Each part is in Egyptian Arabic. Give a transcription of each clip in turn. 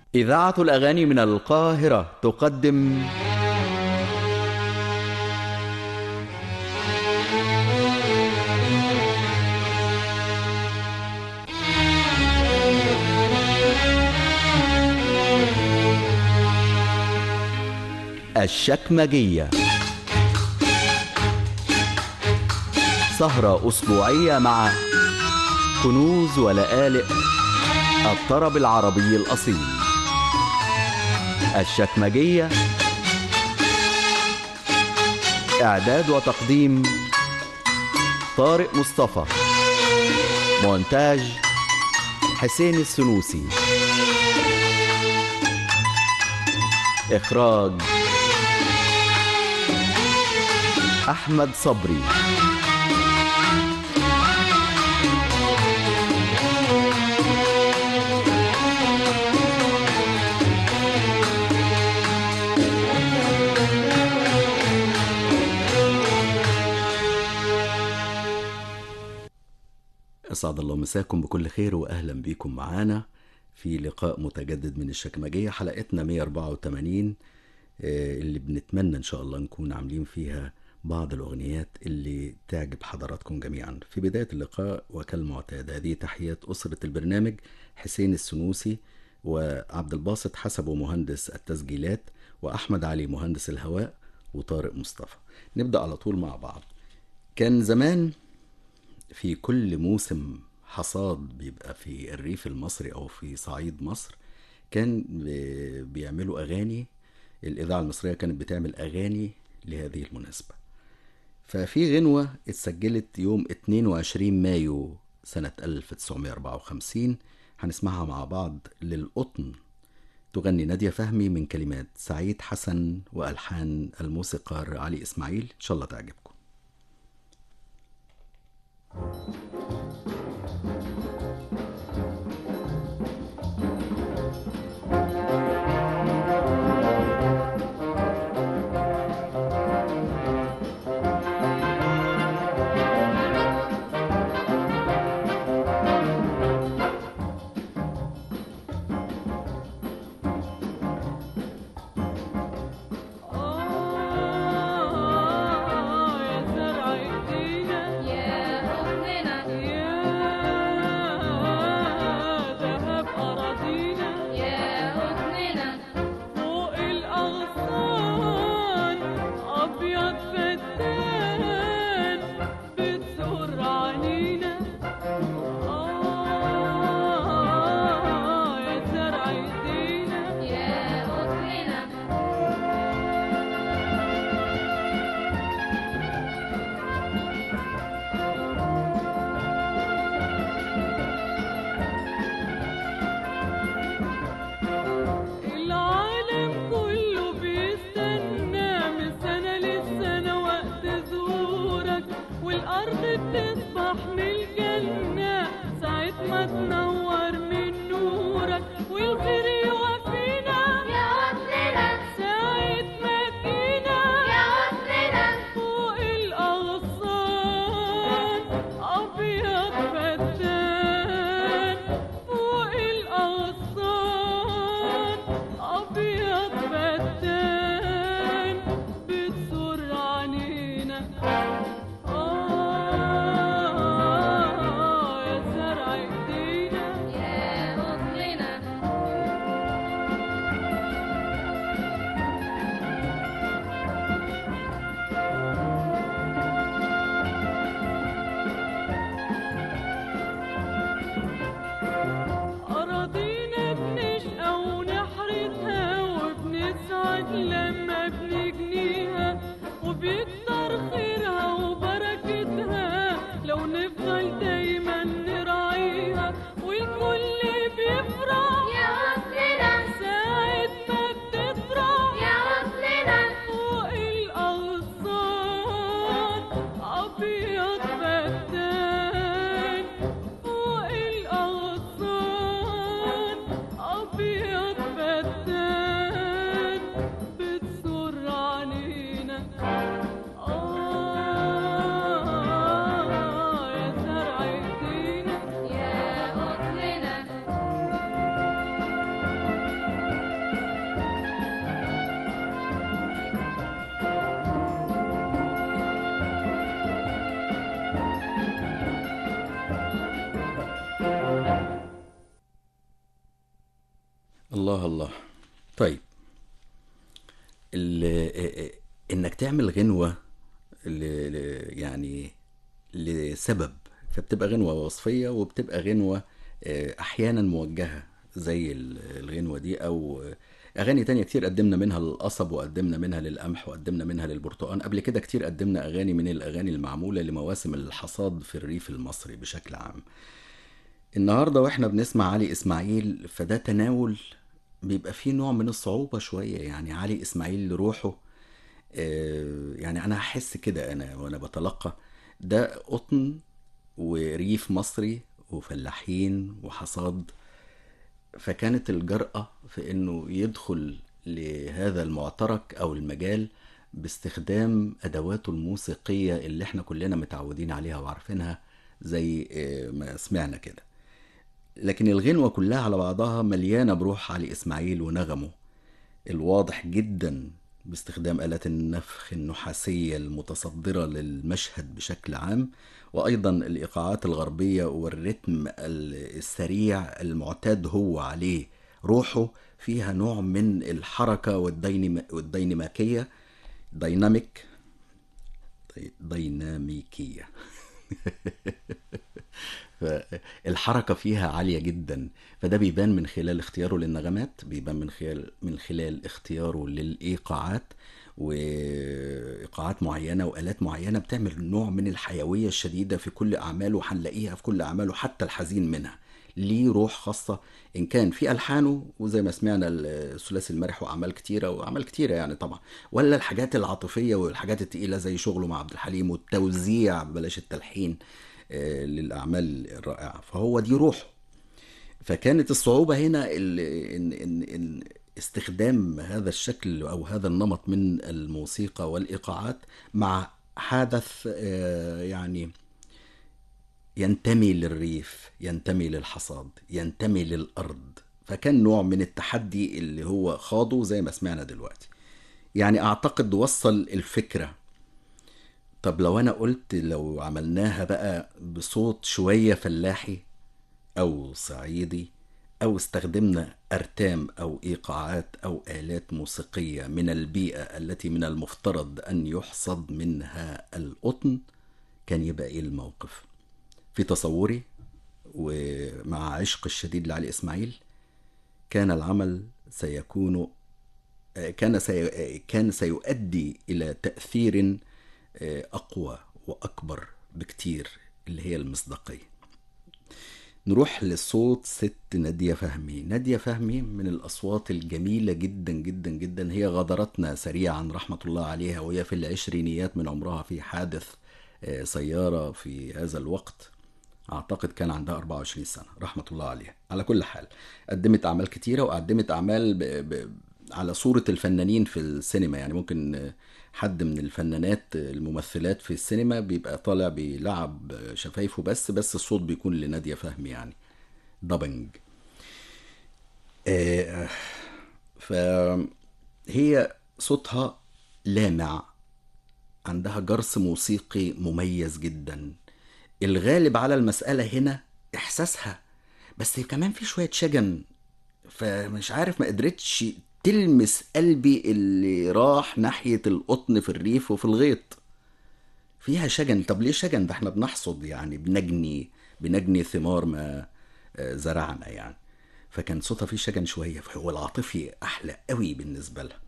إذاعة الأغاني من القاهرة تقدم الشكمجية سهرة أسبوعية مع كنوز ولآلئ الطرب العربي الأصيل الشكمجية إعداد وتقديم طارق مصطفى مونتاج حسين السنوسي إخراج أحمد صبري أسعد الله مساكم بكل خير وأهلا بيكم معانا في لقاء متجدد من الشكمجية حلقتنا 184 آه، اللي بنتمنى إن شاء الله نكون عاملين فيها بعض الأغنيات اللي تعجب حضراتكم جميعا في بداية اللقاء وكالمعتاد هذه تحيات أسرة البرنامج حسين السنوسي وعبد الباسط حسب مهندس التسجيلات وأحمد علي مهندس الهواء وطارق مصطفى نبدأ على طول مع بعض كان زمان في كل موسم حصاد بيبقى في الريف المصري او في صعيد مصر كان بي- بيعملوا اغاني الاذاعه المصريه كانت بتعمل اغاني لهذه المناسبه ففي غنوه اتسجلت يوم 22 مايو سنه 1954 هنسمعها مع بعض للقطن تغني نادية فهمي من كلمات سعيد حسن وألحان الموسيقار علي إسماعيل إن شاء الله تعجبكم آه يا زرع ايدينا يا أمنا الله الله طيب ال- انك تعمل غنوة ل... ل- يعني لسبب فبتبقى غنوة وصفية وبتبقى غنوة آه، احيانا موجهة زي ال- الغنوة دي او اغاني تانية كتير قدمنا منها للقصب وقدمنا منها للقمح وقدمنا منها للبرتقال قبل كده كتير قدمنا اغاني من الاغاني المعمولة لمواسم الحصاد في الريف المصري بشكل عام النهارده واحنا بنسمع علي اسماعيل فده تناول بيبقى فيه نوع من الصعوبة شوية يعني علي اسماعيل لروحه آه، يعني انا هحس كده انا وانا بتلقى ده قطن وريف مصري وفلاحين وحصاد فكانت الجرأة في انه يدخل لهذا المعترك او المجال باستخدام ادواته الموسيقية اللي احنا كلنا متعودين عليها وعارفينها زي آه، ما سمعنا كده لكن الغنوة كلها على بعضها مليانة بروح علي إسماعيل ونغمه الواضح جدا باستخدام آلات النفخ النحاسية المتصدرة للمشهد بشكل عام وأيضا الإيقاعات الغربية والرتم ال- السريع المعتاد هو عليه روحه فيها نوع من الحركة والدينام- والديناميكية ديناميك ديناميكية فالحركة فيها عالية جدا فده بيبان من خلال اختياره للنغمات بيبان من خلال من خلال اختياره للإيقاعات وإيقاعات معينة وآلات معينة بتعمل نوع من الحيوية الشديدة في كل أعماله هنلاقيها في كل أعماله حتى الحزين منها ليه روح خاصة إن كان في ألحانه وزي ما سمعنا الثلاثي المرح وأعمال كتيرة وأعمال كتيرة يعني طبعا ولا الحاجات العاطفية والحاجات التقيلة زي شغله مع عبد الحليم والتوزيع بلاش التلحين آه، للأعمال الرائعة فهو دي روحه فكانت الصعوبة هنا ال- إن, إن, إن استخدام هذا الشكل أو هذا النمط من الموسيقى والإيقاعات مع حدث آه، يعني ينتمي للريف ينتمي للحصاد ينتمي للأرض فكان نوع من التحدي اللي هو خاضه زي ما سمعنا دلوقتي يعني أعتقد وصل الفكرة طب لو أنا قلت لو عملناها بقى بصوت شوية فلاحي أو صعيدي أو استخدمنا أرتام أو إيقاعات أو آلات موسيقية من البيئة التي من المفترض أن يحصد منها القطن كان يبقى إيه الموقف؟ في تصوري ومع عشق الشديد لعلي إسماعيل كان العمل سيكون كان سي... كان سيؤدي إلى تأثير أقوى وأكبر بكتير اللي هي المصداقية نروح لصوت ست نادية فهمي نادية فهمي من الأصوات الجميلة جدا جدا جدا هي غادرتنا سريعا رحمة الله عليها وهي في العشرينيات من عمرها في حادث آه، سيارة في هذا الوقت أعتقد كان عندها 24 سنة رحمة الله عليها على كل حال قدمت أعمال كتيرة وقدمت أعمال ب... ب... على صورة الفنانين في السينما يعني ممكن آه، حد من الفنانات آه، الممثلات في السينما بيبقى طالع بيلعب آه، شفايفه بس بس الصوت بيكون لنادية فهمي يعني دبنج آه، فهي صوتها لامع عندها جرس موسيقي مميز جدا الغالب على المسألة هنا إحساسها بس كمان في شوية شجن فمش عارف ما قدرتش تلمس قلبي اللي راح ناحية القطن في الريف وفي الغيط فيها شجن طب ليه شجن ده احنا بنحصد يعني بنجني بنجني ثمار ما آه، زرعنا يعني فكان صوتها فيه شجن شوية فهو العاطفي أحلى قوي بالنسبة لها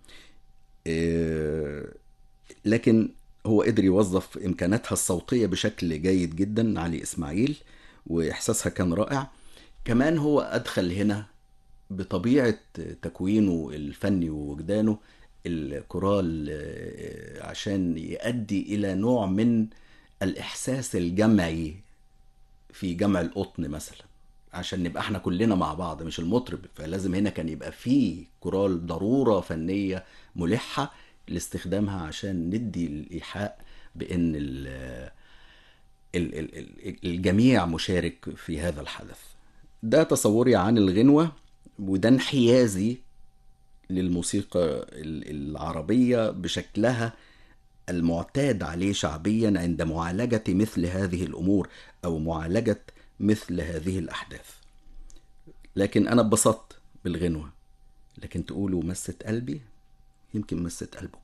آه، لكن هو قدر يوظف إمكاناتها الصوتية بشكل جيد جدا علي إسماعيل وإحساسها كان رائع كمان هو أدخل هنا بطبيعة تكوينه الفني ووجدانه الكورال آه، عشان يؤدي إلى نوع من الإحساس الجمعي في جمع القطن مثلا عشان نبقى احنا كلنا مع بعض مش المطرب فلازم هنا كان يبقى في كورال ضرورة فنية ملحة لاستخدامها عشان ندي الإيحاء بأن ال ال- ال- ال- الجميع مشارك في هذا الحدث ده تصوري عن الغنوة وده انحيازي للموسيقى ال- العربية بشكلها المعتاد عليه شعبيا عند معالجة مثل هذه الأمور أو معالجة مثل هذه الأحداث لكن أنا اتبسطت بالغنوة لكن تقولوا مسة قلبي يمكن مسة قلبكم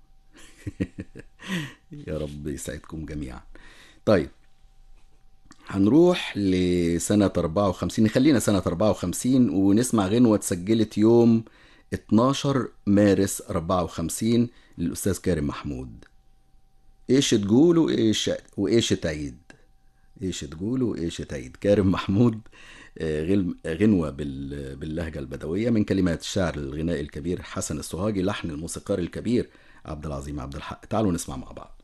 يا رب يسعدكم جميعا طيب هنروح لسنة 54 خلينا سنة 54 ونسمع غنوة اتسجلت يوم 12 مارس 54 للأستاذ كارم محمود ايش تقول وايش وايش تعيد ايش تقول وايش تعيد كارم محمود آه، غل- غنوة بال- باللهجة البدوية من كلمات الشاعر الغنائي الكبير حسن السوهاجي لحن الموسيقار الكبير عبد العظيم عبد الحق تعالوا نسمع مع بعض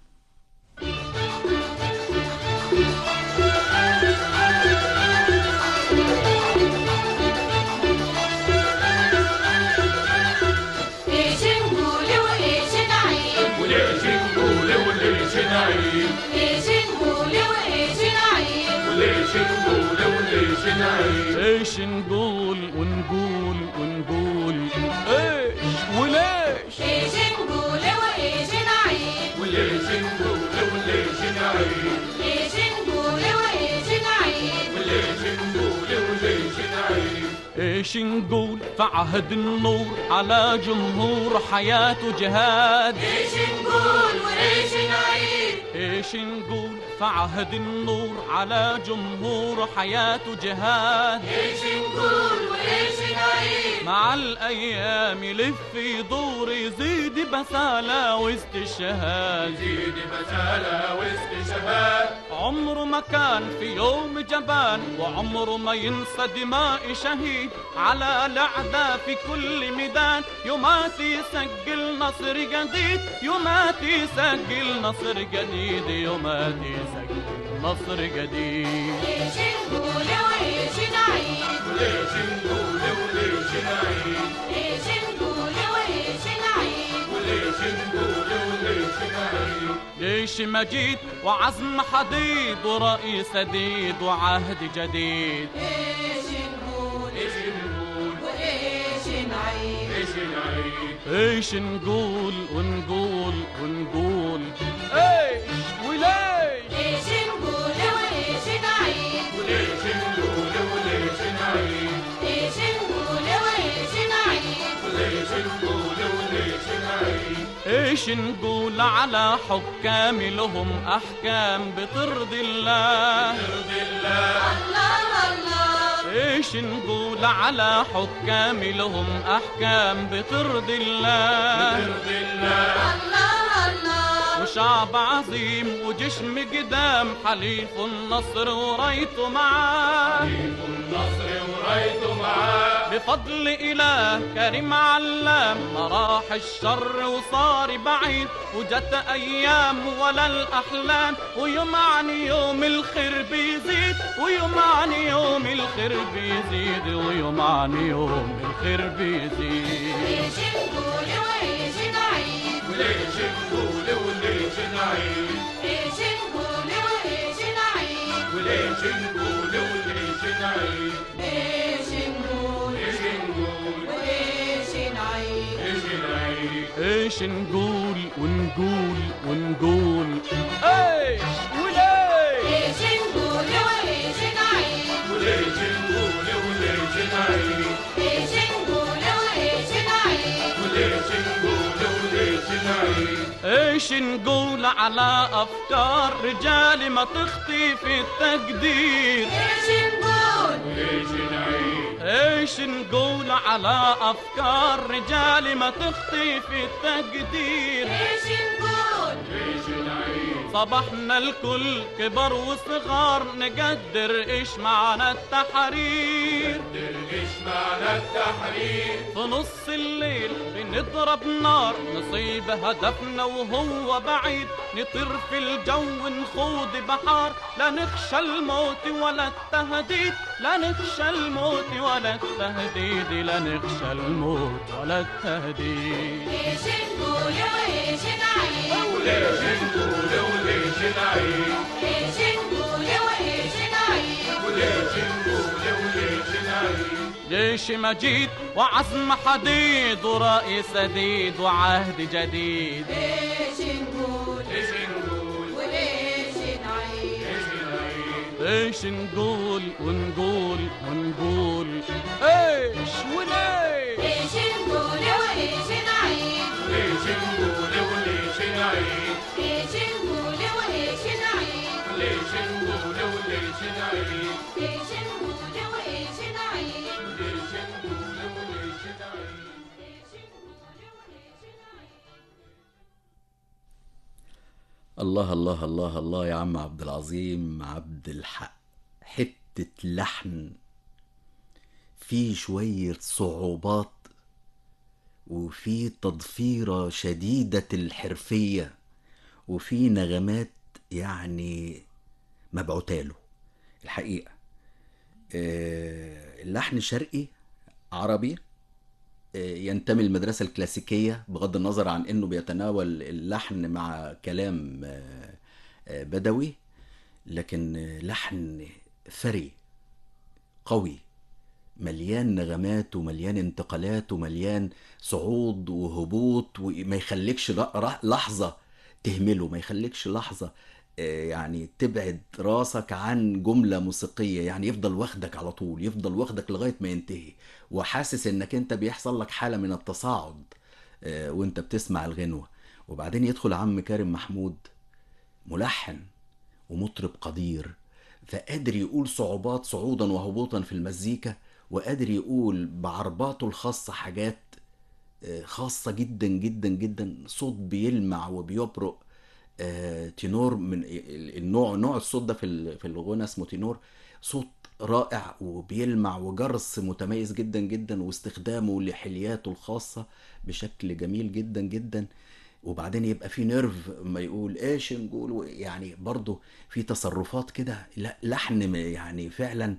ايش نقول وايش نعيد وليش نقول وليش نعيد ايش نقول وايش نعيد وليش نقول وليش نعيد ايش نقول ونقول ونقول ايش وليش ايش نقول وايش نعيد وليش نقول وليش نعيد ايش نقول وايش نعيد وليش نقول وليش نعيد ايش نقول في عهد النور على جمهور حياته جهاد ايش نقول وايش نعيد ايش نقول في عهد النور على جمهور حياته جهاد ايش نقول وايش نعيد مع الايام يلف يدور يزيد بسالة وسط الشهاد زيد مسالة وسط شباب عمره ما كان في يوم جبان وعمره ما ينسى دماء شهيد على الأعداء في كل ميدان يومات يسجل نصر جديد يومات يسجل نصر جديد يومات يسجل نصر جديد ايش نقول وايش نعيد وليش نقول وليش نعيد ايش نقول وايش نعيد وليش نقول وليش نعيد جيش مجيد وعزم حديد ورأي سديد وعهد جديد ايش نقول ايش نقول وايش نعيد ايش نعيد ايش نقول ونقول ونقول ايش وليش ايش نقول وايش نعيد وليش نقول وليش نعيد ايش نقول وايش نعيد وليش نقول وليش نعيد ايش نقول على حكام لهم احكام بترضي الله ترضي الله الله الله ايش نقول على حكام لهم احكام بترضي الله ترضي الله الله الله وشعب عظيم وجشم قدام حليف النصر ورايته معاه النصر ورايته معاه بفضل إله كريم علام ما راح الشر وصار بعيد وجت أيام ولا الأحلام ويوم عن يوم الخير بيزيد ويوم عن يوم الخير بيزيد ويوم عن يوم الخير بيزيد ايش نقول وايش نعيد وليش نقول وليش نعيد ايش نقول وايش نعيد وليش نقول وليش نعيد ايش نقول ايش نقول وايش نعيد ايش نعيد ايش نقول ونقول ونقول ايش وليش ايش نقول وايش نعيد وليش نقول وليش نعيد ايش نقول وايش نعيد وليش نقول وليش نعيد ايش نقول على افكار رجال ما تخطي في التقدير ايش نقول وليش نعيد ايش نقول على افكار رجال ما تخطي في التقدير ايش نقول ليش نعيد صبحنا الكل كبر وصغار نقدر ايش معنى التحرير ايش معنى التحرير في نص الليل بنضرب نار نصيب هدفنا وهو بعيد نطير في الجو نخوض بحار لا نخشى الموت ولا التهديد لا نخشى الموت ولا التهديد لا نخشى الموت ولا التهديد ايش نقول وايش نعيد وليش نقول وليش نعيد ايش نقول وايش نعيد وليش نقول وليش نعيد جيش مجيد وعزم حديد ورأي سديد وعهد جديد ايش نقول ايش نقول وليش نعيد ايش نعيد ايش نقول ونقول ونقول ايش الله الله الله الله يا عم عبد العظيم عبد الحق حتة لحن فيه شوية صعوبات وفي تضفيرة شديدة الحرفية وفي نغمات يعني مبعوتاله الحقيقة آه، اللحن شرقي عربي آه، ينتمي للمدرسة الكلاسيكية بغض النظر عن انه بيتناول اللحن مع كلام آه، آه، بدوي لكن آه، لحن ثري قوي مليان نغمات ومليان انتقالات ومليان صعود وهبوط وما يخليكش ل- ر- لحظة تهمله ما يخليكش لحظة آه، يعني تبعد راسك عن جملة موسيقية يعني يفضل واخدك على طول يفضل واخدك لغاية ما ينتهي وحاسس انك انت بيحصل لك حالة من التصاعد آه، وانت بتسمع الغنوة وبعدين يدخل عم كارم محمود ملحن ومطرب قدير فقادر يقول صعوبات صعودا وهبوطا في المزيكا وقادر يقول بعرباته الخاصة حاجات آه، خاصة جدا جدا جدا صوت بيلمع وبيبرق آه، تينور من ال- النوع نوع الصوت ده في ال- في الغنى اسمه تينور صوت رائع وبيلمع وجرس متميز جدا جدا واستخدامه لحلياته الخاصة بشكل جميل جدا جدا وبعدين يبقى في نيرف ما يقول ايش نقول يعني برضه في تصرفات كده لا لحن م- يعني فعلا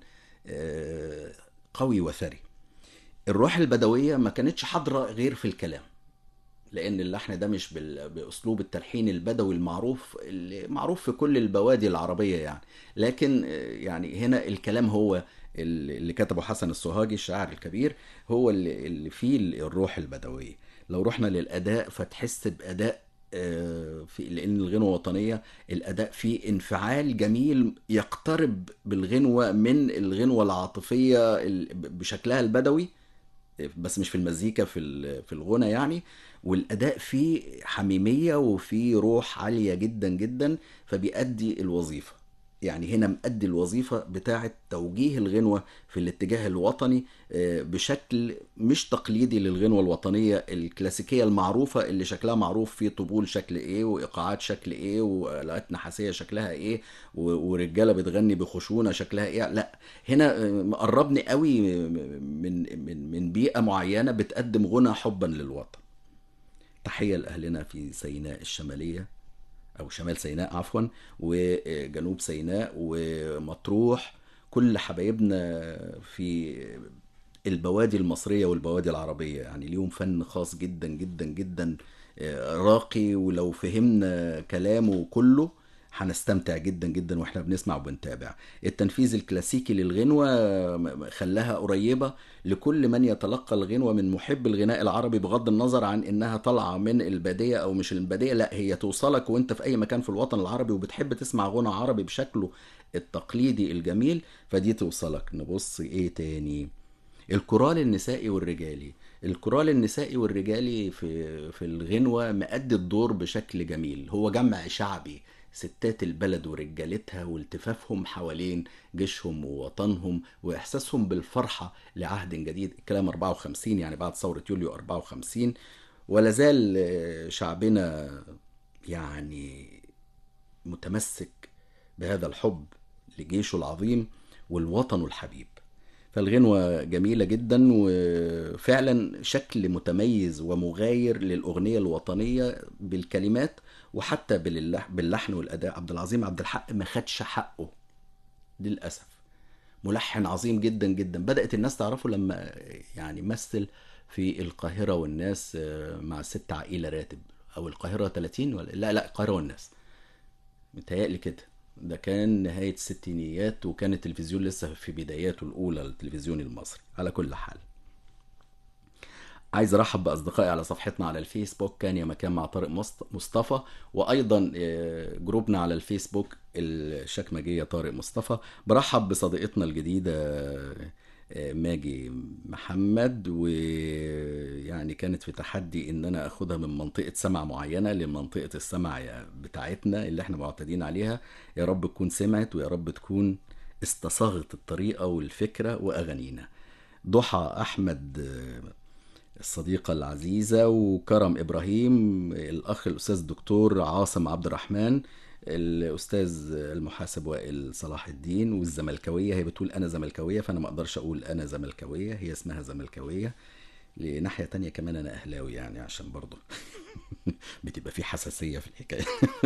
آه، قوي وثري الروح البدوية ما كانتش حاضرة غير في الكلام لان اللحن ده مش بال... باسلوب التلحين البدوي المعروف اللي معروف في كل البوادي العربيه يعني لكن آه، يعني هنا الكلام هو اللي اللي كتبه حسن السوهاجي الشاعر الكبير هو اللي, اللي فيه الروح البدويه لو رحنا للاداء فتحس باداء آه، في لان الغنوه وطنيه الاداء فيه انفعال جميل يقترب بالغنوه من الغنوه العاطفيه ال- بشكلها البدوي بس مش في المزيكا في ال- في الغنى يعني والاداء فيه حميميه وفيه روح عاليه جدا جدا فبيأدي الوظيفه يعني هنا مأدي الوظيفة بتاعة توجيه الغنوة في الاتجاه الوطني آه، بشكل مش تقليدي للغنوة الوطنية الكلاسيكية المعروفة اللي شكلها معروف فيه طبول شكل ايه وإيقاعات شكل ايه وآلات نحاسية شكلها ايه و- ورجالة بتغني بخشونة شكلها ايه لا هنا آه، مقربني قوي من من من بيئة معينة بتقدم غنى حبا للوطن تحية لأهلنا في سيناء الشمالية أو شمال سيناء عفوا وجنوب سيناء ومطروح كل حبايبنا في البوادي المصرية والبوادي العربية يعني ليهم فن خاص جدا جدا جدا آه، راقي ولو فهمنا كلامه كله هنستمتع جدا جدا واحنا بنسمع وبنتابع التنفيذ الكلاسيكي للغنوة م- خلاها قريبة لكل من يتلقى الغنوة من محب الغناء العربي بغض النظر عن انها طالعة من البادية او مش البادية لا هي توصلك وانت في اي مكان في الوطن العربي وبتحب تسمع غنى عربي بشكله التقليدي الجميل فدي توصلك نبص ايه تاني الكورال النسائي والرجالي الكورال النسائي والرجالي في في الغنوة مأدي الدور بشكل جميل هو جمع شعبي ستات البلد ورجالتها والتفافهم حوالين جيشهم ووطنهم وإحساسهم بالفرحة لعهد جديد الكلام 54 يعني بعد ثورة يوليو 54 ولا زال آه، شعبنا يعني متمسك بهذا الحب لجيشه العظيم والوطن الحبيب فالغنوة جميلة جدا وفعلا شكل متميز ومغاير للأغنية الوطنية بالكلمات وحتى باللح- باللحن والأداء عبد العظيم عبد الحق ما خدش حقه للأسف ملحن عظيم جدا جدا بدأت الناس تعرفه لما يعني مثل في القاهرة والناس آه، مع ست عقيلة راتب أو القاهرة 30 ولا لا لا القاهرة والناس متهيألي كده ده كان نهاية الستينيات وكان التلفزيون لسه في بداياته الأولى التلفزيون المصري على كل حال عايز ارحب باصدقائي على صفحتنا على الفيسبوك كان يا مكان مع طارق مصط- مصطفى وايضا آه، جروبنا على الفيسبوك الشكمجيه طارق مصطفى برحب بصديقتنا الجديده آه، ماجي محمد ويعني كانت في تحدي ان انا اخدها من منطقه سمع معينه لمنطقه السمع بتاعتنا اللي احنا معتادين عليها يا رب تكون سمعت ويا رب تكون استصاغت الطريقه والفكره واغانينا ضحى احمد آه، الصديقة العزيزة وكرم إبراهيم الأخ الأستاذ الدكتور عاصم عبد الرحمن الأستاذ المحاسب وائل صلاح الدين والزملكاوية هي بتقول أنا زملكاوية فأنا ما أقدرش أقول أنا زملكاوية هي اسمها زملكاوية لناحية تانية كمان أنا أهلاوي يعني عشان برضه بتبقى في حساسية في الحكاية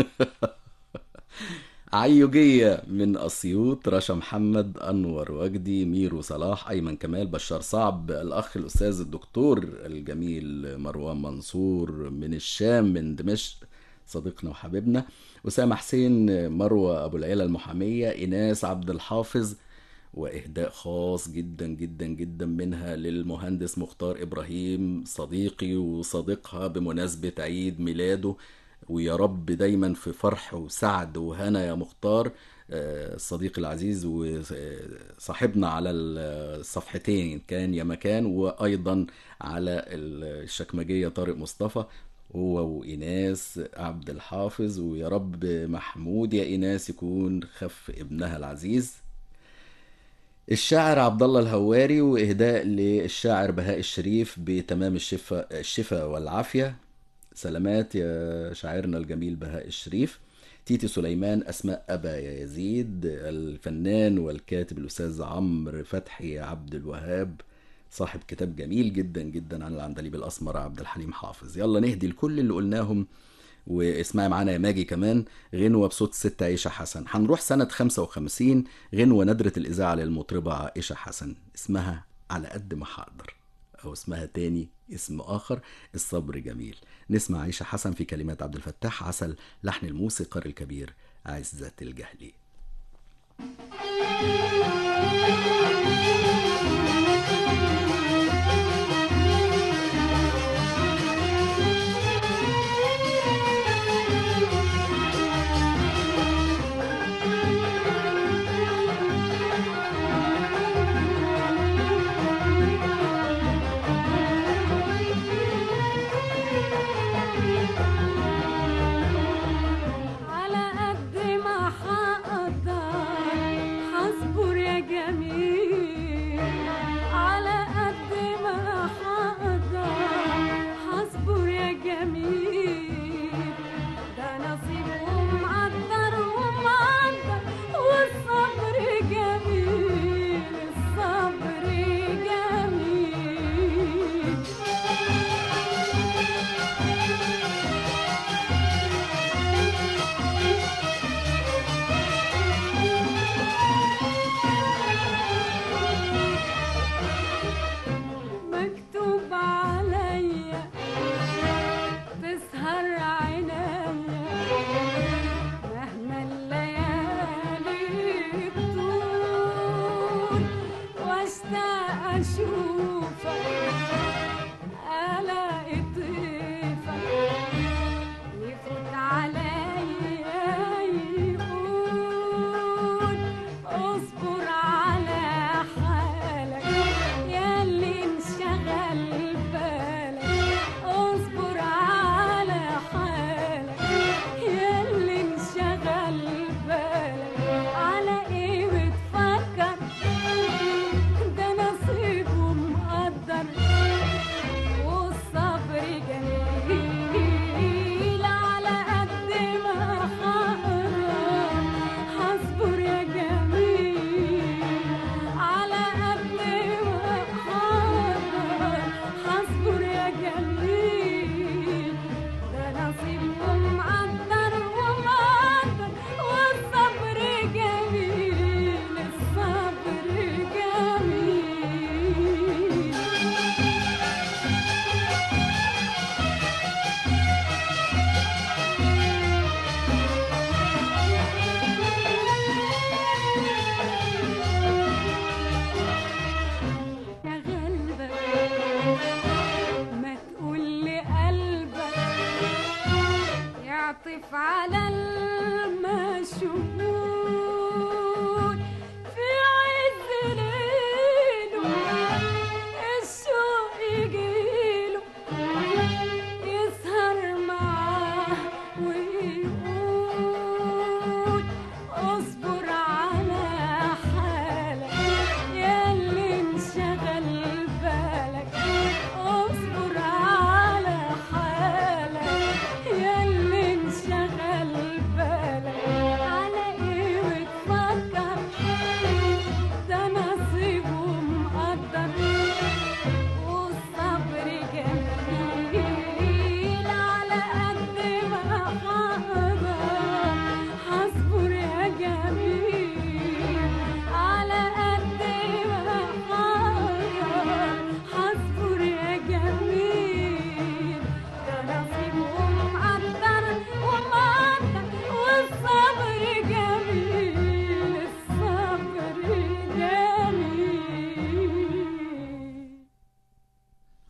عيوجية من أسيوط رشا محمد أنور وجدي ميرو صلاح أيمن كمال بشار صعب الأخ الأستاذ الدكتور الجميل مروان منصور من الشام من دمشق صديقنا وحبيبنا أسامة حسين مروة أبو العيلة المحامية إيناس عبد الحافظ وإهداء خاص جدا جدا جدا منها للمهندس مختار إبراهيم صديقي وصديقها بمناسبة عيد ميلاده ويا رب دايما في فرح وسعد وهنا يا مختار آه، الصديق العزيز وصاحبنا على الصفحتين كان يا مكان وأيضا على الشكمجية طارق مصطفى هو وإيناس عبد الحافظ ويا رب محمود يا إيناس يكون خف ابنها العزيز الشاعر عبد الله الهواري واهداء للشاعر بهاء الشريف بتمام الشفاء الشفاء والعافيه سلامات يا شاعرنا الجميل بهاء الشريف تيتي سليمان اسماء ابا يا يزيد الفنان والكاتب الاستاذ عمرو فتحي عبد الوهاب صاحب كتاب جميل جدا جدا عن العندليب الاسمر عبد الحليم حافظ يلا نهدي لكل اللي قلناهم واسمعي معانا يا ماجي كمان غنوة بصوت ست عيشة حسن هنروح سنة 55 غنوة ندرة الإذاعة للمطربة عائشة حسن اسمها على قد ما هقدر أو اسمها تاني اسم آخر الصبر جميل نسمع عائشة حسن في كلمات عبد الفتاح عسل لحن الموسيقار الكبير عزة الجهلي على قد ما حقدر حصبر يا جميل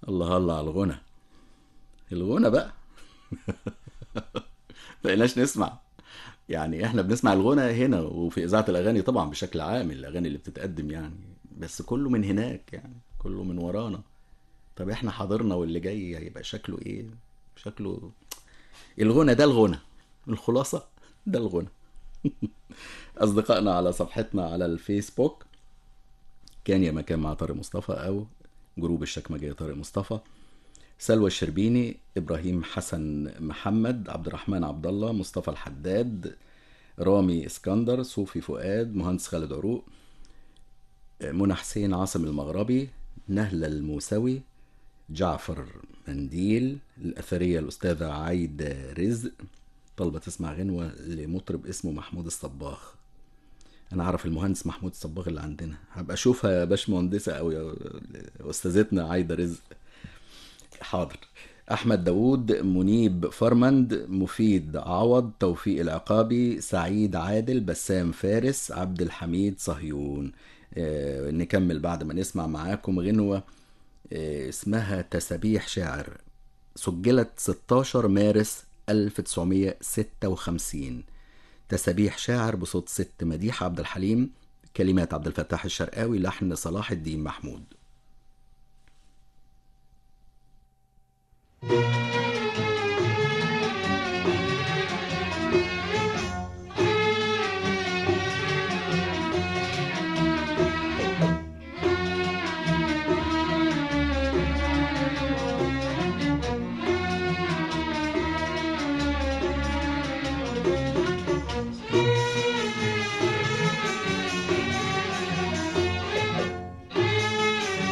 الله الله على الغنى الغنى بقى بقيناش نسمع يعني احنا بنسمع الغنى هنا وفي اذاعه الاغاني طبعا بشكل عام الاغاني اللي بتتقدم يعني بس كله من هناك يعني كله من ورانا طب احنا حاضرنا واللي جاي هيبقى شكله ايه شكله الغنى ده الغنى الخلاصه ده الغنى اصدقائنا على صفحتنا على الفيسبوك كان يا مكان مع طارق مصطفى او جروب الشكمجيه طارق مصطفى سلوى الشربيني ابراهيم حسن محمد عبد الرحمن عبد الله مصطفى الحداد رامي اسكندر صوفي فؤاد مهندس خالد عروق منى حسين عاصم المغربي نهلة الموسوي جعفر منديل الأثرية الأستاذة عايدة رزق طالبة تسمع غنوة لمطرب اسمه محمود الصباغ أنا أعرف المهندس محمود الصباغ اللي عندنا هبقى أشوفها يا باشمهندسة أو يا أستاذتنا عايدة رزق حاضر احمد داوود منيب فرمند مفيد عوض توفيق العقابي سعيد عادل بسام فارس عبد الحميد صهيون آه، نكمل بعد ما نسمع معاكم غنوة آه، اسمها تسابيح شاعر سجلت 16 مارس 1956 تسابيح شاعر بصوت ست مديحة عبد الحليم كلمات عبد الفتاح الشرقاوي لحن صلاح الدين محمود Thank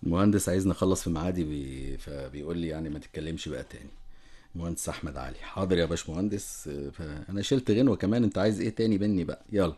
المهندس عايزني اخلص في ميعادي بي... فبيقول لي يعني ما تتكلمش بقى تاني مهندس احمد علي حاضر يا باشمهندس آه، فانا شلت غنوه كمان انت عايز ايه تاني مني بقى يلا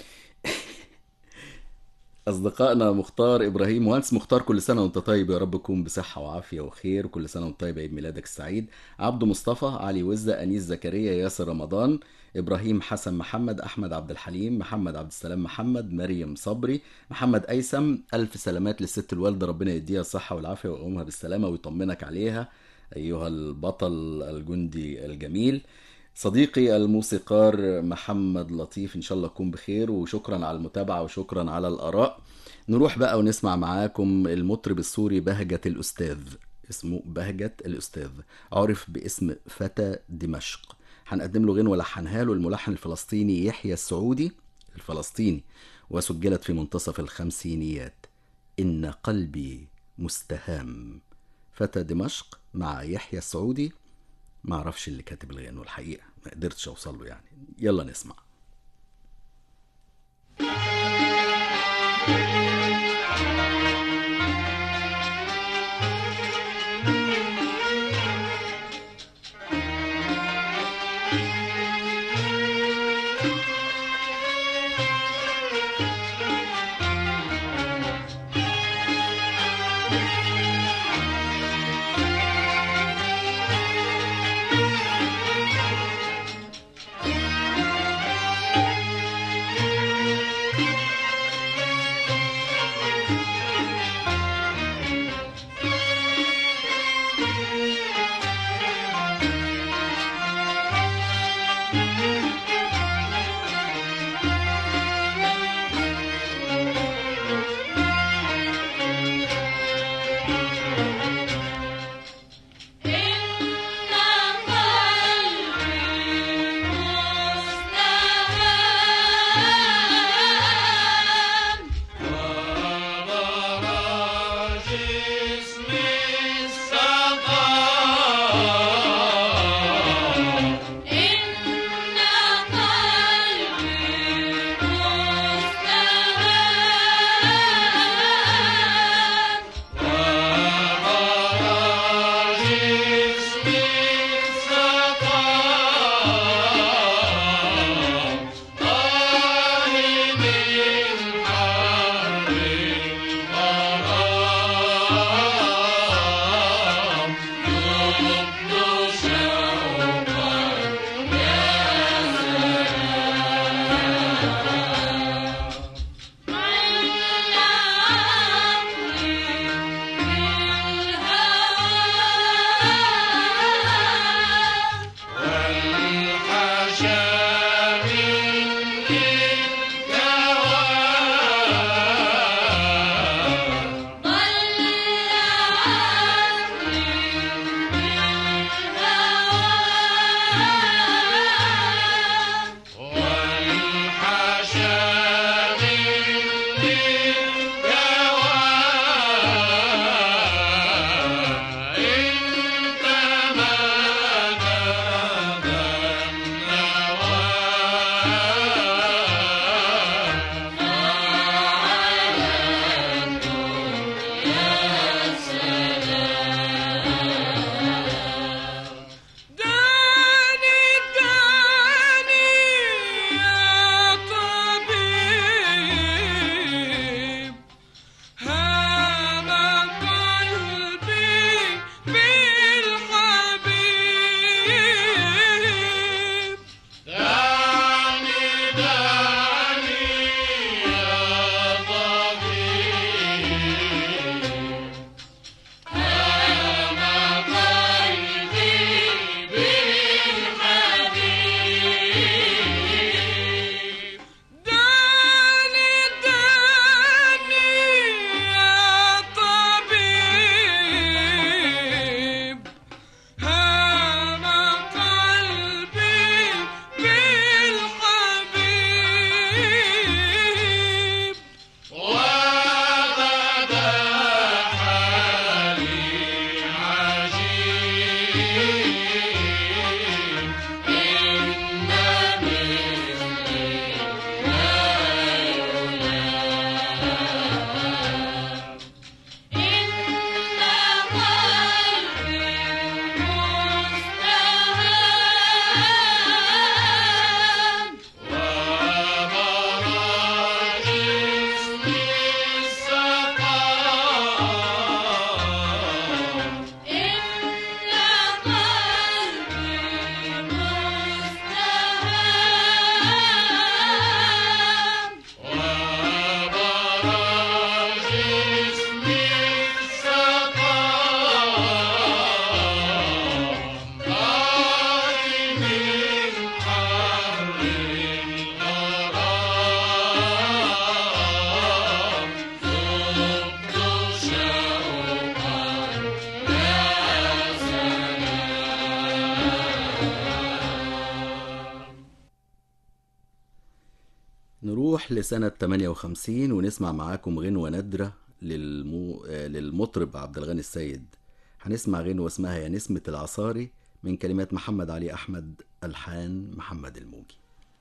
اصدقائنا مختار ابراهيم مهندس مختار كل سنه وانت طيب يا رب تكون بصحه وعافيه وخير كل سنه وانت طيب عيد ميلادك السعيد عبده مصطفى علي وزه انيس زكريا ياسر رمضان ابراهيم حسن محمد احمد عبد الحليم محمد عبد السلام محمد مريم صبري محمد ايسم الف سلامات للست الوالده ربنا يديها الصحه والعافيه ويقومها بالسلامه ويطمنك عليها ايها البطل الجندي الجميل صديقي الموسيقار محمد لطيف ان شاء الله تكون بخير وشكرا على المتابعه وشكرا على الاراء نروح بقى ونسمع معاكم المطرب السوري بهجة الأستاذ اسمه بهجة الأستاذ عرف باسم فتى دمشق هنقدم له غنوة لحنها له الملحن الفلسطيني يحيى السعودي الفلسطيني وسجلت في منتصف الخمسينيات إن قلبي مستهام فتى دمشق مع يحيى السعودي ما اعرفش اللي كاتب الغنوة الحقيقة ما قدرتش اوصل له يعني يلا نسمع Thank نروح لسنة 58 ونسمع معاكم غنوة نادرة للمو... آه، للمطرب عبد الغني السيد هنسمع غنوة اسمها يا نسمة العصاري من كلمات محمد علي أحمد ألحان محمد الموجي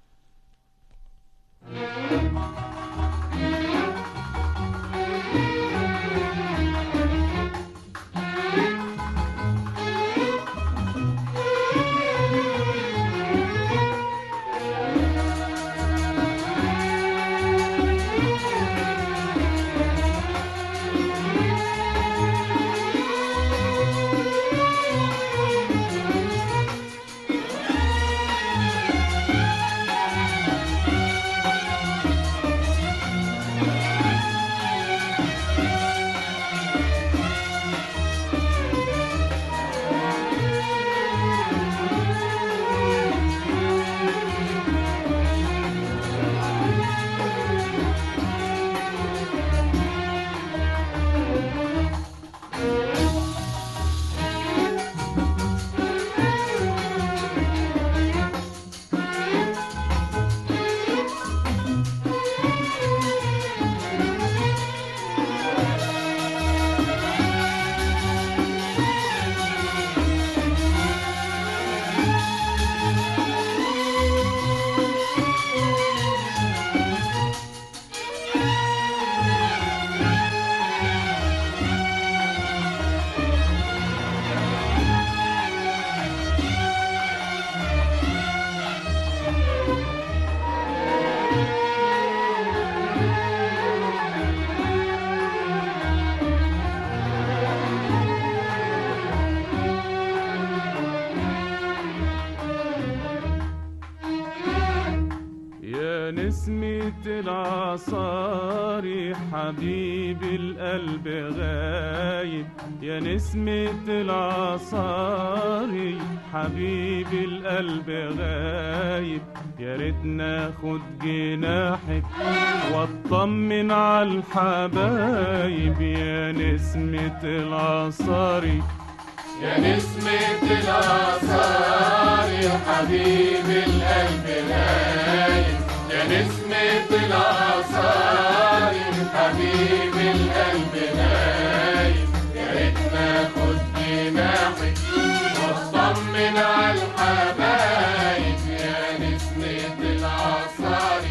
يا نسمة العصاري حبيب القلب غايب يا نسمة العصاري حبيب القلب غايب يا ريت ناخد جناحك واطمن على الحبايب يا نسمة العصاري يا نسمة الآثار يا حبيب القلب غايب يا نسمة الآثار يا حبيب القلب غايب يا ريت ناخد جناحك واطمن على الحبايب يا نسمة الآثار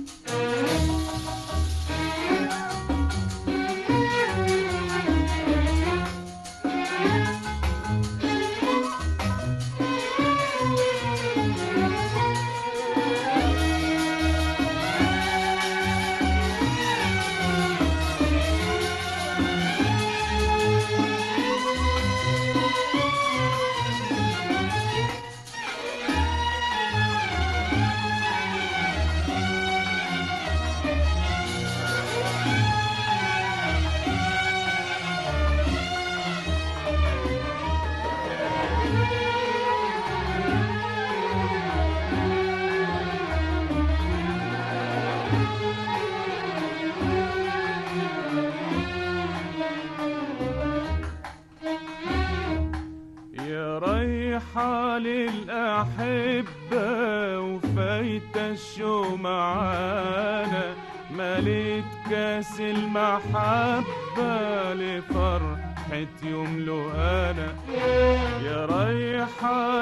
يا رايحة للأحبة وفايتة الشو معانا مليت كاس المحبة لفرحة يوم لهانا يا رايحة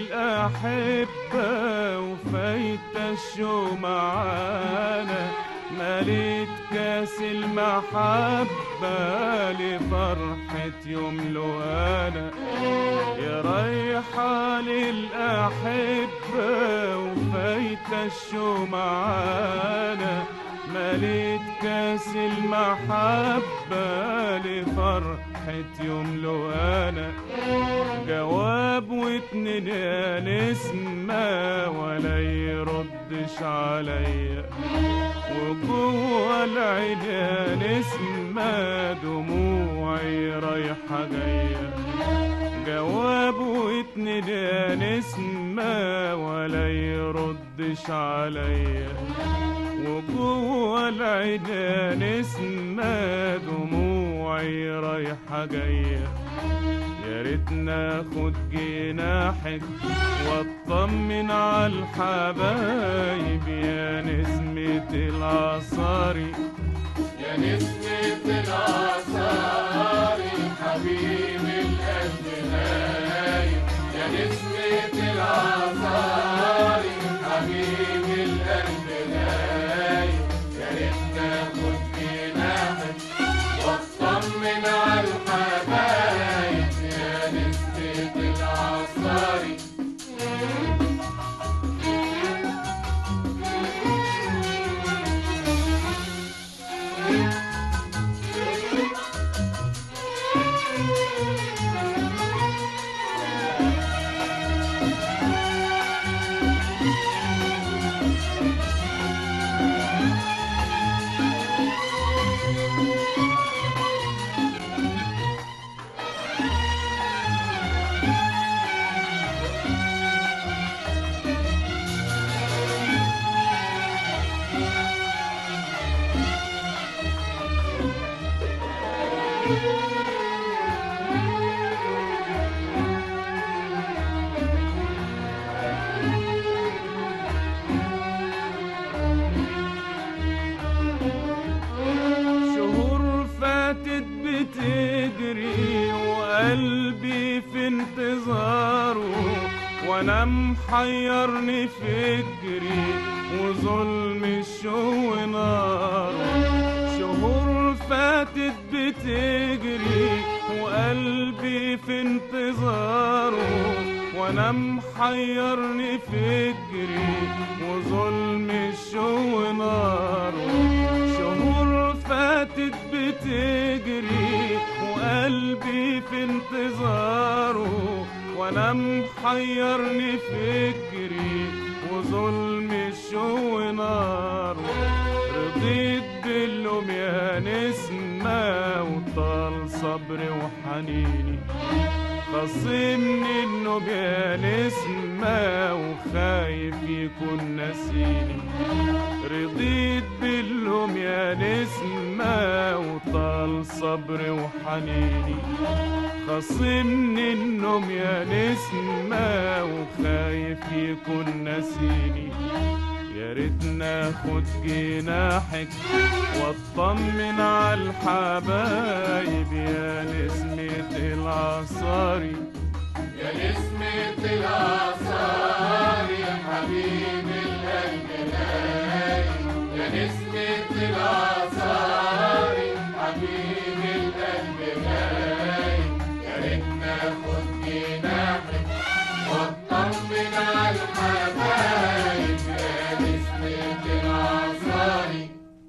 للأحبة وفايتة الشو معانا مليت كاس المحبة لفرحة يوم لهانا يا رايحة للأحبة وفايتة الشو معانا مليت كاس المحبة لفرحة يوم لهانا جواب واتنين يا نسمة ولا يردش عليا وجوه العين يا نسمة دموعي رايحة جاية جواب واتنين يا نسمة ولا يردش عليا وجوه العين يا نسمة دموعي رايحة جاية يا ريت ناخد جناحك واطمن على الحبايب يا نسمة يا نسمة الآثار حبيب القلب نايم يا نسمة الآثار حبيب القلب نايم يا ريت تاخد جناحك واطمن على الحبايب يا نسمة الآثار شهور فاتت بتجري وقلبي في انتظاره وانا محيرني فكري وظلم الشو ناره شهور فاتت بتجري وقلبي في انتظاره وانا محيرني فكري وظلم الشو ناره شهور فاتت بتجري وقلبي في انتظاره وانا محيرني فكري وظلم الشو ناره رضيت باللوم يا نسمة وطال صبري وحنيني خصمني النوم يا نسمة وخايف يكون نسيني رضيت باللوم يا نسمة وطال صبري وحنيني خصمني النوم يا نسمة وخايف يكون نسيني يا ريت ناخد جناحك واطمن على الحبايب يا نسمة العصاري يا نسمة الآثار يا حبيب القلب نايم يا نسمة الآثار حبيب القلب نايم يا ريت ناخد جناحك واطمن على الحبايب يا نسمة الآثار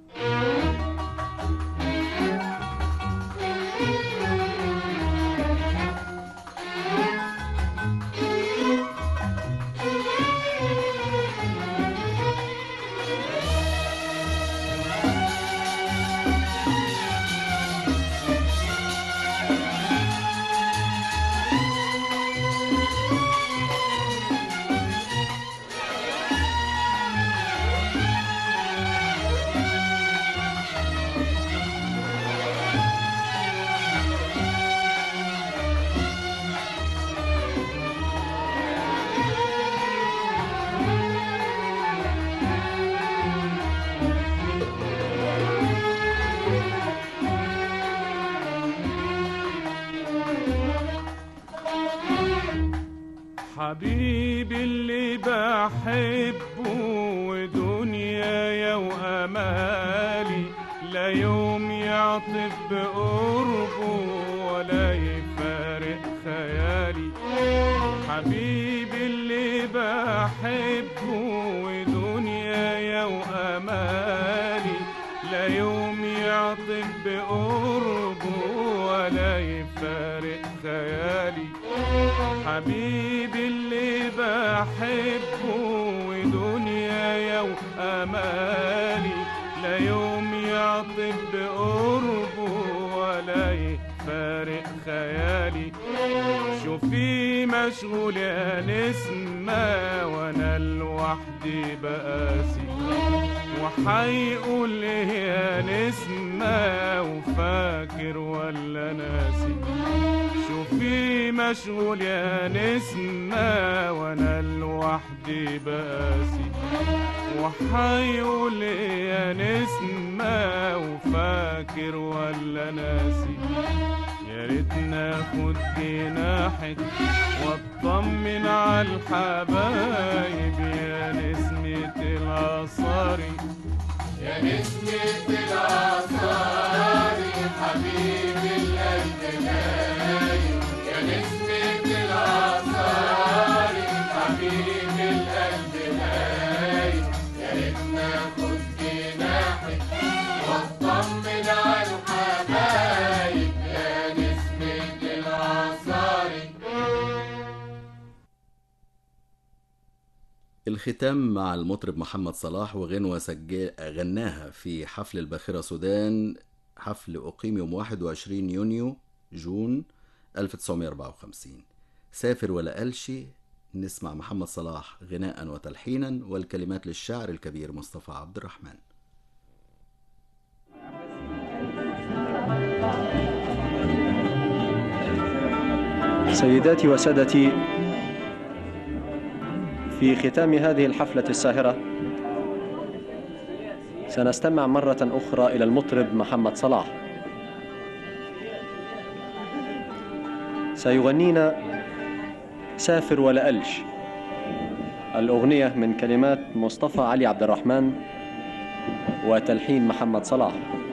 حبيبي اللي بحبه ودنيايا وامالي لا يوم يعطف بقربه ولا يفارق خيالي حبيبي اللي بحبه ودنيايا وامالي لا يوم يعطف بقربه ولا يفارق خيالي حبيبي اللي بحبه ودنيايا وامالي لا يوم يعطف بقربه ولا يفارق خيالي شو شوفي مشغول يا نسمة وانا لوحدي بقاسي وحيقول ايه يا نسمة وفاكر ولا ناسي شوفي مشغول يا نسمة وانا لوحدي بقاسي وحيقول ايه يا نسمة وفاكر ولا ناسي يا ريت ناخد جناحك واطمن على الحبايب يا نسمة العصاري يا نسمة العصار حبيب القلب نايم يا نسمة العصار حبيب القلب نايم يا ريت ناخد جناحك واطمن على الحبايب يا نسمة العصار الختام مع المطرب محمد صلاح وغنوة سجل غناها في حفل الباخرة سودان حفل أقيم يوم 21 يونيو جون 1954 سافر ولا قالشي نسمع محمد صلاح غناء وتلحينا والكلمات للشاعر الكبير مصطفى عبد الرحمن سيداتي وسادتي في ختام هذه الحفلة الساهرة سنستمع مرة أخرى إلى المطرب محمد صلاح سيغنينا سافر ولا ألش الأغنية من كلمات مصطفى علي عبد الرحمن وتلحين محمد صلاح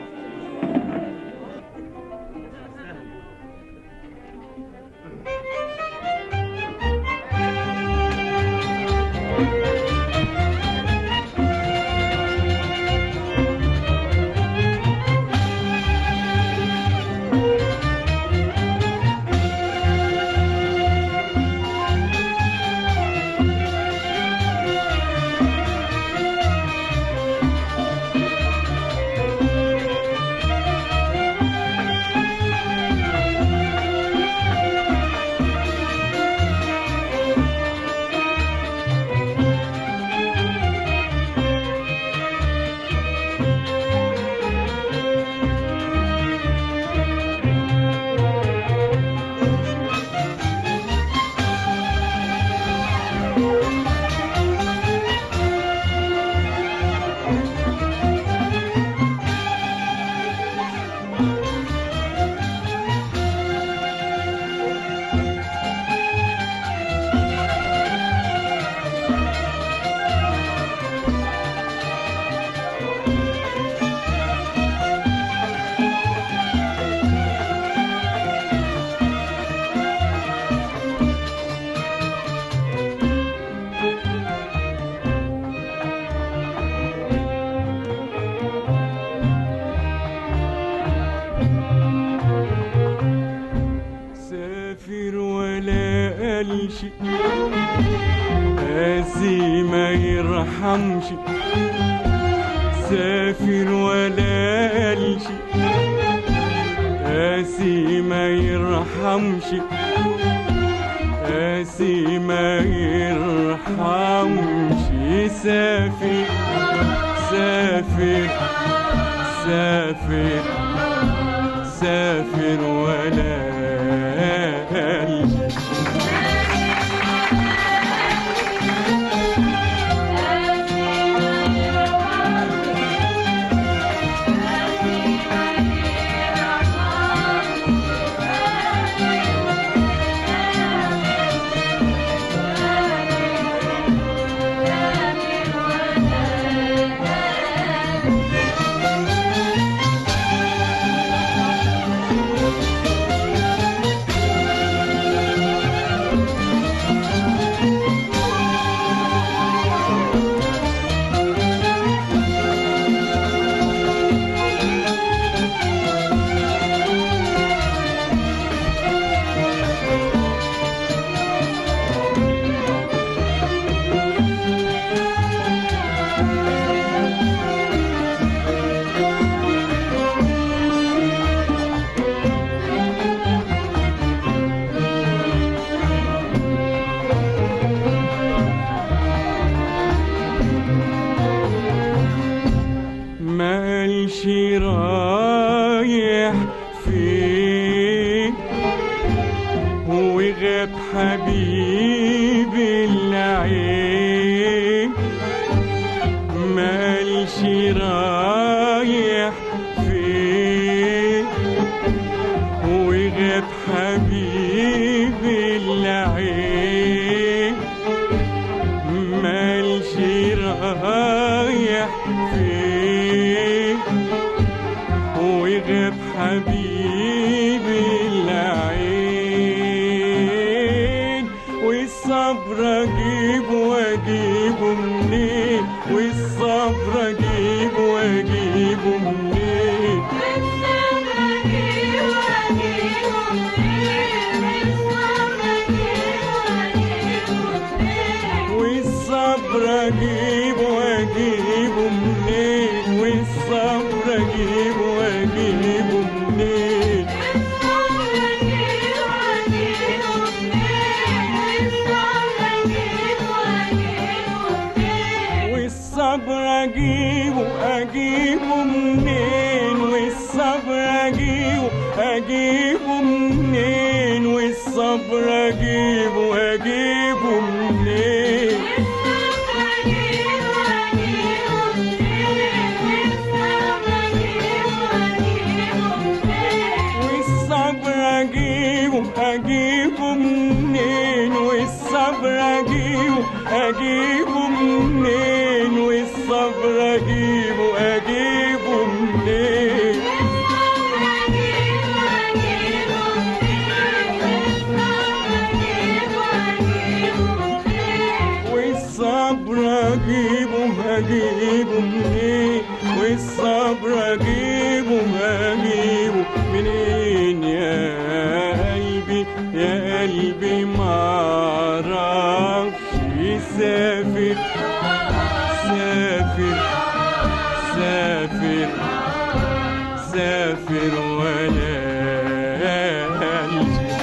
سافر ولا قالش قاسي ما يرحمش سافر ولا قالش قاسي ما يرحمش قاسي ما يرحمش سافر سافر سافر سافر ولا قالش يا مالش رايح فين وغاب حبيبي العين مالش رايح فين وغاب حبيبي العين مالش رايح فين وغاب حبيبي العين والصبر اجيب واجيبه منين والصبر اجيب واجيبه منين والصبر اجيب واجيبه منين والصبر اجيب واجيبه منين والصبر اجيبه اجيبه منين والصبر اجيبه اجيبه منين والصبر اجيبه اجيبه منين والصبر اجيبه اجيبه منين والصبر اجيبه اجيبه منين والصبر اجيبه اجيبه منين والصبر اجيبه اجيبه منين والصبر اجيبه اجيبه منين يا قلبي يا قلبي معرفش سافر سافر سافر سافر ولا ألجي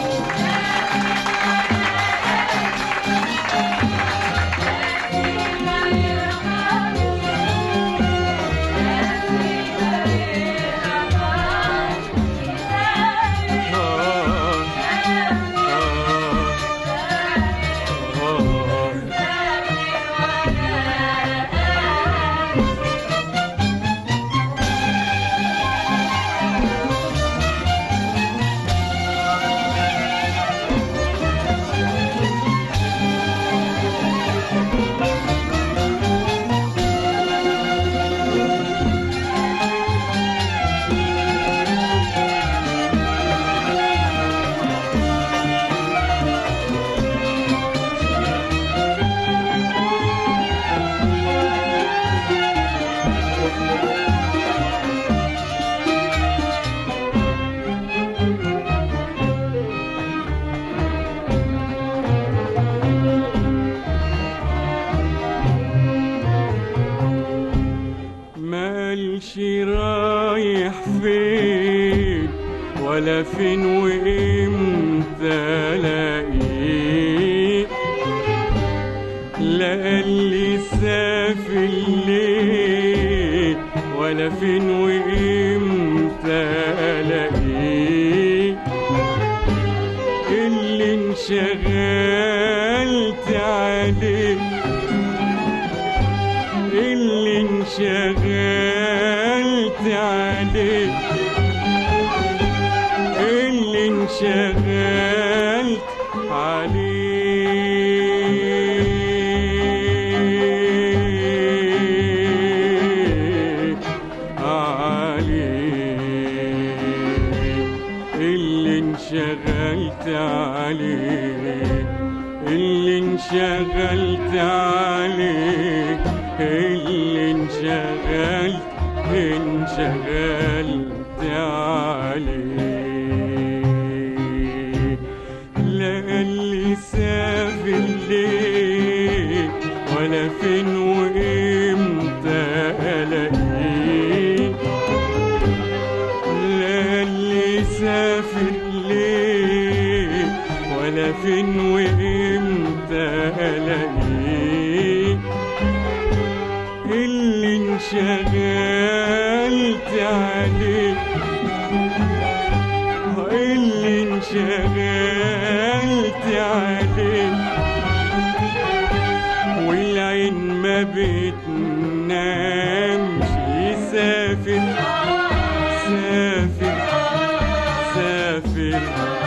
مالش رايح فين ولا فين وامتى الاقيه لا اللي سافر ليه ولا فين وامتى الاقيه اللي انشغلت عليه اللي انشغلت عليه اللي انشغلت عليه عليه اللي انشغلت عليه اللي انشغلت عليه اللي انشغلت انشغلت عليه لا اللي سافر ليه ولا فين وامتى الاقيه لا اللي سافر ليه ولا فين وامتى الاقيه اللي انشغلت عليه اللي انشغلت عليه والعين ما بتنامش سافر سافر سافر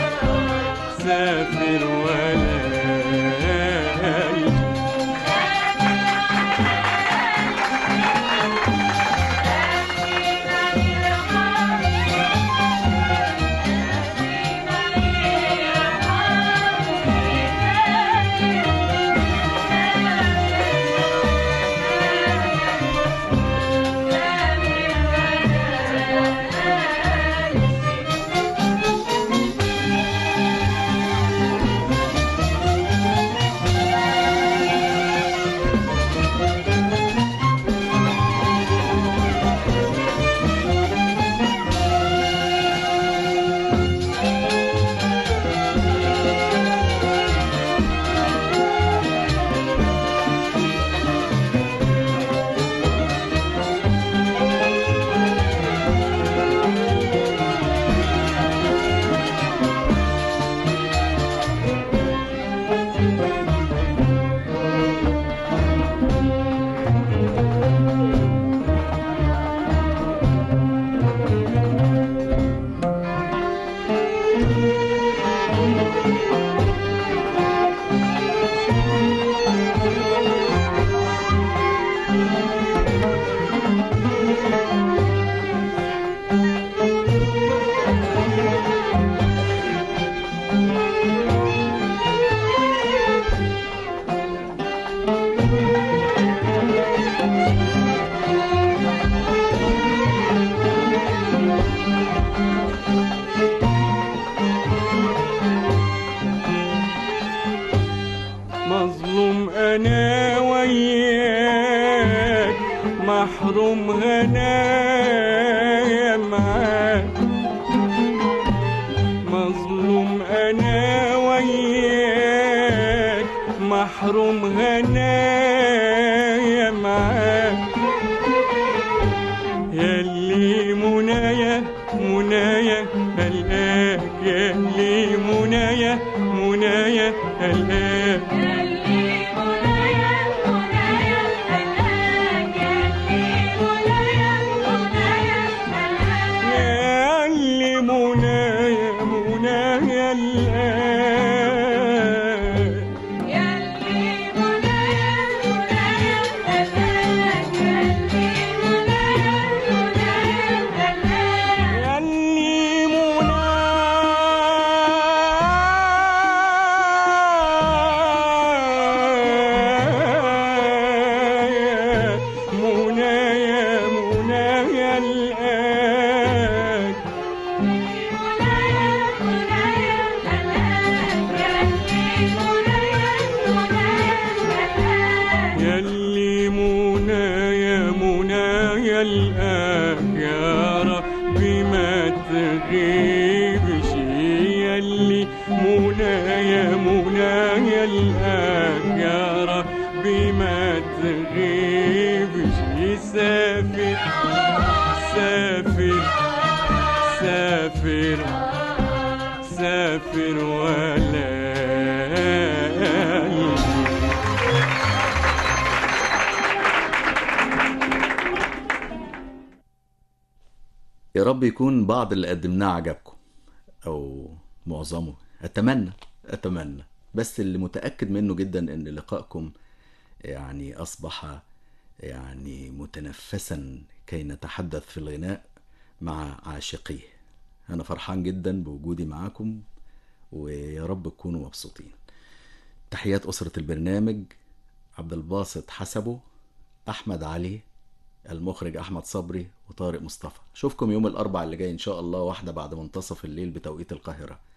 سافر ولا يجي مظلوم انا وياك محروم هنايا معاك مظلوم انا وياك محروم هنايا معاك ياللي منايا منايا الآك ياللي منايا منايا الآك يلي منايا منايا الآن يلي منايا منايا الآن ياللي منايا منايا الآن يلي منايا منايا الآن يلي منايا منايا الآن ياللي منايا منايا منايا الآن منايا منايا الآن يلي منايا منايا الآن ياللي منايا منايا الآن يا ربي ما تغيبش ياللي منايا منايا الآن يا ربي ما تغيبش سافر سافر سافر سافر ولا يجي يا رب يكون بعض اللي قدمناه عجبكم او معظمه اتمنى اتمنى بس اللي متاكد منه جدا ان لقائكم يعني اصبح يعني متنفسا كي نتحدث في الغناء مع عاشقيه انا فرحان جدا بوجودي معاكم ويا رب تكونوا مبسوطين تحيات اسره البرنامج عبد الباسط حسبه احمد علي المخرج احمد صبري وطارق مصطفى اشوفكم يوم الاربعاء اللي جاي ان شاء الله واحده بعد منتصف الليل بتوقيت القاهره